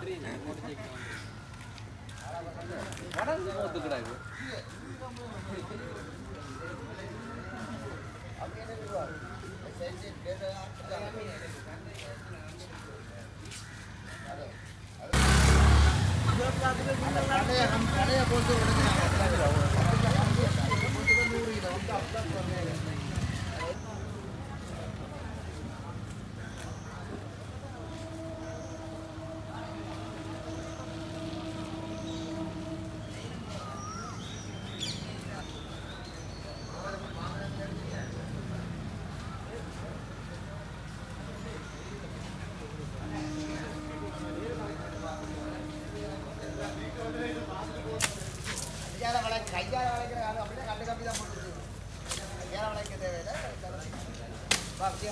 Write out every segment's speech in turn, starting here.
கையால வளர்க்க கையால வளர்க்குற ஆளு அப்படியே கண்டு கம்பி தான் போட்டுருக்கு கையால வளர்க்க தேவையில்லை வா அப்படியே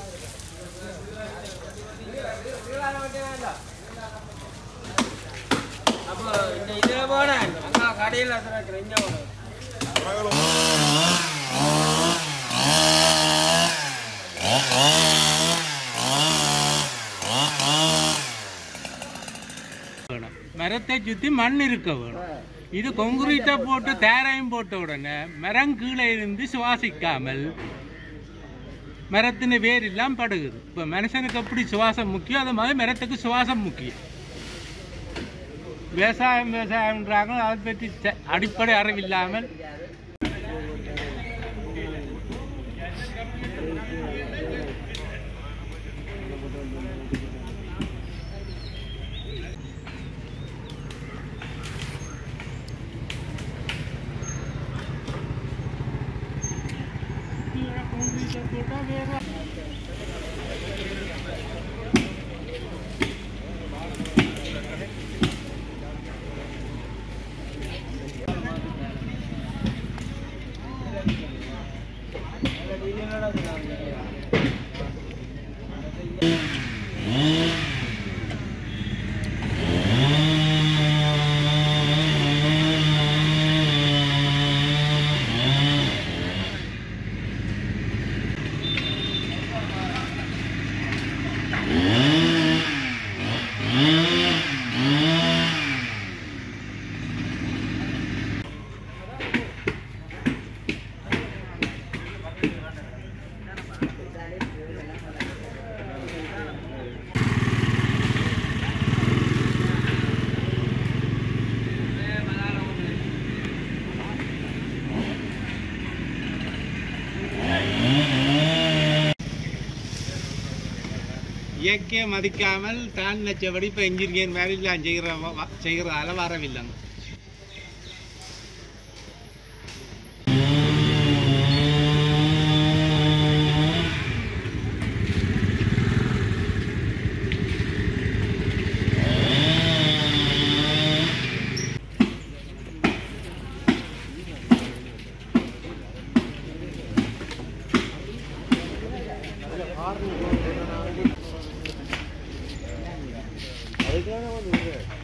அப்போ இந்த இதில் போனேன் அங்கே கடையில் இருக்கிற இங்கே போனேன் வேணும் மரத்தை சுற்றி மண் இருக்க வேணும் இது கொங்குரீட்டை போட்டு தேரையும் போட்ட உடனே மரம் கீழே இருந்து சுவாசிக்காமல் மரத்தின் வேர் எல்லாம் படுகுது இப்போ மனுஷனுக்கு எப்படி சுவாசம் முக்கியம் அது மாதிரி மரத்துக்கு சுவாசம் முக்கியம் விவசாயம் விவசாயம்ன்றாங்க அதை பற்றி தெ- அடிப்படை அறிவில்லாமல் இயற்கையை மதிக்காமல் தான் நினைச்சபடி இப்போ என்ஜினியர் மேலாம் செய்கிற செய்கிறதால வரவில்லைங்க அதுக்கான வந்து